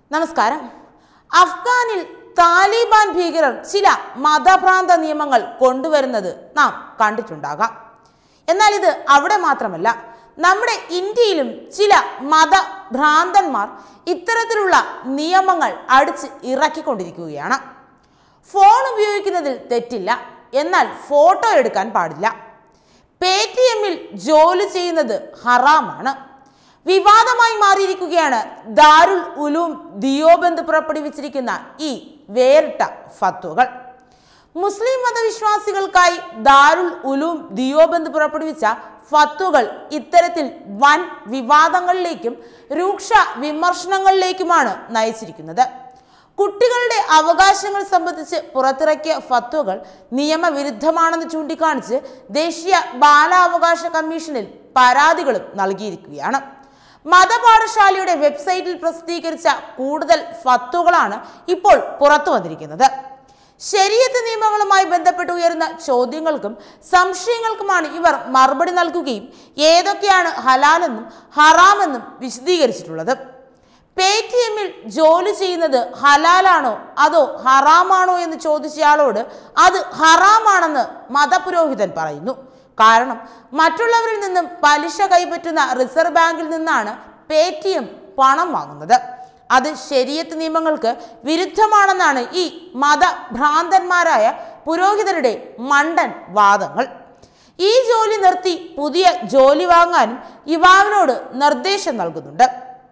നമസ്കാരം അഫ്ഗാനിൽ താലിബാൻ ഭീകരർ ചില മതഭ്രാന്ത നിയമങ്ങൾ കൊണ്ടുവരുന്നത് നാം കണ്ടിട്ടുണ്ടാകാം എന്നാൽ ഇത് അവിടെ മാത്രമല്ല നമ്മുടെ ഇന്ത്യയിലും ചില മതഭ്രാന്തന്മാർ ഇത്തരത്തിലുള്ള നിയമങ്ങൾ അടിച്ച് ഇറക്കിക്കൊണ്ടിരിക്കുകയാണ് ഫോൺ ഉപയോഗിക്കുന്നതിൽ തെറ്റില്ല എന്നാൽ ഫോട്ടോ എടുക്കാൻ പാടില്ല പേ ടി എമ്മിൽ ജോലി ചെയ്യുന്നത് ഹറാമാണ് വിവാദമായി മാറിയിരിക്കുകയാണ് ദാരുൽ ഉലൂം ദിയോബന്ദ് പുറപ്പെടുവിച്ചിരിക്കുന്ന ഈ വേറിട്ട ഫത്വകൾ മുസ്ലിം മതവിശ്വാസികൾക്കായി ദാരുൽ ഉലൂം ദിയോബന്ദ് പുറപ്പെടുവിച്ച ഫത്വകൾ ഇത്തരത്തിൽ വൻ വിവാദങ്ങളിലേക്കും രൂക്ഷ വിമർശനങ്ങളിലേക്കുമാണ് നയിച്ചിരിക്കുന്നത് കുട്ടികളുടെ അവകാശങ്ങൾ സംബന്ധിച്ച് പുറത്തിറക്കിയ ഫത്വകൾ നിയമവിരുദ്ധമാണെന്ന് ചൂണ്ടിക്കാണിച്ച് ദേശീയ ബാലാവകാശ കമ്മീഷനിൽ പരാതികളും നൽകിയിരിക്കുകയാണ് മതപാഠശാലയുടെ വെബ്സൈറ്റിൽ പ്രസിദ്ധീകരിച്ച കൂടുതൽ ഫത്വകളാണ് ഇപ്പോൾ പുറത്തു വന്നിരിക്കുന്നത് ശരീരത്ത് നിയമങ്ങളുമായി ബന്ധപ്പെട്ട് ഉയരുന്ന ചോദ്യങ്ങൾക്കും സംശയങ്ങൾക്കുമാണ് ഇവർ മറുപടി നൽകുകയും ഏതൊക്കെയാണ് ഹലാലെന്നും ഹറാമെന്നും വിശദീകരിച്ചിട്ടുള്ളത് പേ ടി എമ്മിൽ ജോലി ചെയ്യുന്നത് ഹലാലാണോ അതോ ഹറാമാണോ എന്ന് ചോദിച്ചയാളോട് അത് ഹറാമാണെന്ന് മതപുരോഹിതൻ പറയുന്നു കാരണം മറ്റുള്ളവരിൽ നിന്നും പലിശ കൈപ്പറ്റുന്ന റിസർവ് ബാങ്കിൽ നിന്നാണ് പേ ടി എം പണം വാങ്ങുന്നത് അത് ശരീരത്ത് നിയമങ്ങൾക്ക് വിരുദ്ധമാണെന്നാണ് ഈ മതഭ്രാന്തന്മാരായ പുരോഹിതരുടെ മണ്ടൻ വാദങ്ങൾ ഈ ജോലി നിർത്തി പുതിയ ജോലി വാങ്ങാനും യുവാവിനോട് നിർദ്ദേശം നൽകുന്നുണ്ട്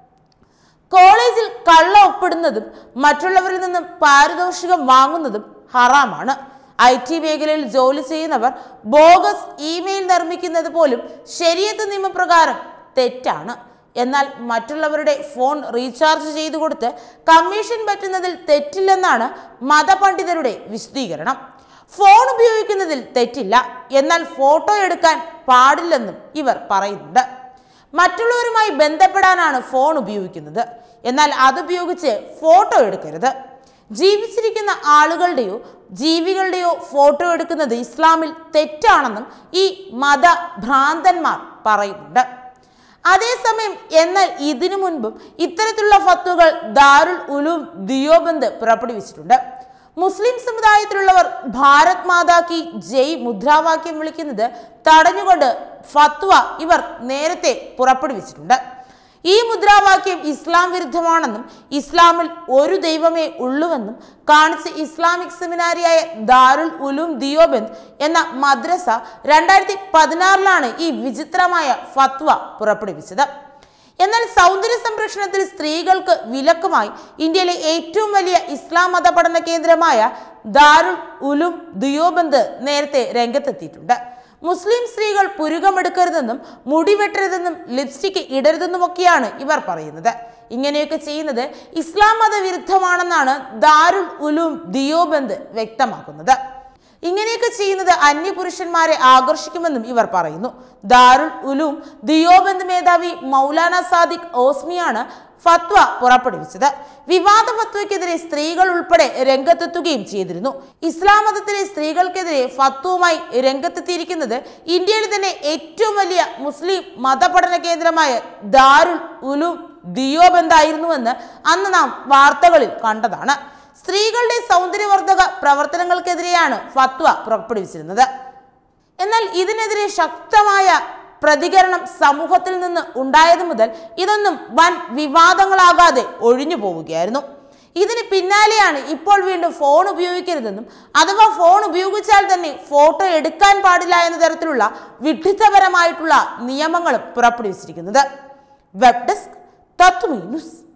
കോളേജിൽ കള്ള ഒപ്പിടുന്നതും മറ്റുള്ളവരിൽ നിന്നും പാരിതോഷികം വാങ്ങുന്നതും ഹറാമാണ് ഐ ടി മേഖലയിൽ ജോലി ചെയ്യുന്നവർ ബോഗസ് ഇമെയിൽ നിർമ്മിക്കുന്നത് പോലും ശരിയത്ത് നിയമപ്രകാരം തെറ്റാണ് എന്നാൽ മറ്റുള്ളവരുടെ ഫോൺ റീചാർജ് ചെയ്തു കൊടുത്ത് കമ്മീഷൻ പറ്റുന്നതിൽ തെറ്റില്ലെന്നാണ് മതപണ്ഡിതരുടെ വിശദീകരണം ഫോൺ ഉപയോഗിക്കുന്നതിൽ തെറ്റില്ല എന്നാൽ ഫോട്ടോ എടുക്കാൻ പാടില്ലെന്നും ഇവർ പറയുന്നുണ്ട് മറ്റുള്ളവരുമായി ബന്ധപ്പെടാനാണ് ഫോൺ ഉപയോഗിക്കുന്നത് എന്നാൽ അതുപയോഗിച്ച് ഫോട്ടോ എടുക്കരുത് ജീവിച്ചിരിക്കുന്ന ആളുകളുടെയോ ജീവികളുടെയോ ഫോട്ടോ എടുക്കുന്നത് ഇസ്ലാമിൽ തെറ്റാണെന്നും ഈ മതഭ്രാന്തന്മാർ പറയുന്നുണ്ട് അതേസമയം എന്നാൽ ഇതിനു മുൻപും ഇത്തരത്തിലുള്ള ഫത്വകൾ ദാരുൽ ഉലൂം ദിയോബന്ദ് പുറപ്പെടുവിച്ചിട്ടുണ്ട് മുസ്ലിം സമുദായത്തിലുള്ളവർ ഭാരത് മാതാ കി ജയ് മുദ്രാവാക്യം വിളിക്കുന്നത് തടഞ്ഞുകൊണ്ട് ഫത്വ ഇവർ നേരത്തെ പുറപ്പെടുവിച്ചിട്ടുണ്ട് ഈ മുദ്രാവാക്യം ഇസ്ലാം വിരുദ്ധമാണെന്നും ഇസ്ലാമിൽ ഒരു ദൈവമേ ഉള്ളുവെന്നും കാണിച്ച് ഇസ്ലാമിക് സെമിനാരിയായ ദാരുൽ ഉലൂം ദിയോബന്ദ് എന്ന മദ്രസ രണ്ടായിരത്തി പതിനാറിലാണ് ഈ വിചിത്രമായ ഫത്വ പുറപ്പെടുവിച്ചത് എന്നാൽ സൗന്ദര്യ സംരക്ഷണത്തിൽ സ്ത്രീകൾക്ക് വിലക്കുമായി ഇന്ത്യയിലെ ഏറ്റവും വലിയ ഇസ്ലാം മത പഠന കേന്ദ്രമായ ദാരുൽ ഉലും ദിയോബന്ദ് നേരത്തെ രംഗത്തെത്തിയിട്ടുണ്ട് മുസ്ലിം സ്ത്രീകൾ പുരുകമെടുക്കരുതെന്നും മുടി വെട്ടരുതെന്നും ലിപ്സ്റ്റിക് ഇടരുതെന്നുമൊക്കെയാണ് ഇവർ പറയുന്നത് ഇങ്ങനെയൊക്കെ ചെയ്യുന്നത് ഇസ്ലാം മത വിരുദ്ധമാണെന്നാണ് ദാരുൽ ഉലൂം ദിയോബന്ദ് വ്യക്തമാക്കുന്നത് ഇങ്ങനെയൊക്കെ ചെയ്യുന്നത് അന്യപുരുഷന്മാരെ ആകർഷിക്കുമെന്നും ഇവർ പറയുന്നു ദാരുൽ ഉലൂം ദിയോബന്ദ് മേധാവി മൗലാന സാദിഖ് ഓസ്മിയാണ് ഫത്വ പുറപ്പെടുവിച്ചത് വിവാദ ഫത്വയ്ക്കെതിരെ സ്ത്രീകൾ ഉൾപ്പെടെ രംഗത്തെത്തുകയും ചെയ്തിരുന്നു ഇസ്ലാം മതത്തിലെ സ്ത്രീകൾക്കെതിരെ ഫത്വവുമായി രംഗത്തെത്തിയിരിക്കുന്നത് ഇന്ത്യയിൽ തന്നെ ഏറ്റവും വലിയ മുസ്ലിം മതപഠന കേന്ദ്രമായ ദാരുൽ ഉലൂം ദിയോബന്ധായിരുന്നുവെന്ന് അന്ന് നാം വാർത്തകളിൽ കണ്ടതാണ് സ്ത്രീകളുടെ സൗന്ദര്യവർദ്ധക പ്രവർത്തനങ്ങൾക്കെതിരെയാണ് ഫത്വ പുറപ്പെടുവിച്ചിരുന്നത് എന്നാൽ ഇതിനെതിരെ ശക്തമായ പ്രതികരണം സമൂഹത്തിൽ നിന്ന് ഉണ്ടായത് മുതൽ ഇതൊന്നും വൻ വിവാദങ്ങളാകാതെ ഒഴിഞ്ഞു പോവുകയായിരുന്നു ഇതിന് പിന്നാലെയാണ് ഇപ്പോൾ വീണ്ടും ഫോൺ ഉപയോഗിക്കരുതെന്നും അഥവാ ഫോൺ ഉപയോഗിച്ചാൽ തന്നെ ഫോട്ടോ എടുക്കാൻ പാടില്ല എന്ന തരത്തിലുള്ള വിഡ്ഢിത്തപരമായിട്ടുള്ള നിയമങ്ങളും പുറപ്പെടുവിച്ചിരിക്കുന്നത് വെബ് ഡെസ്ക് തത്വമീ ന്യൂസ്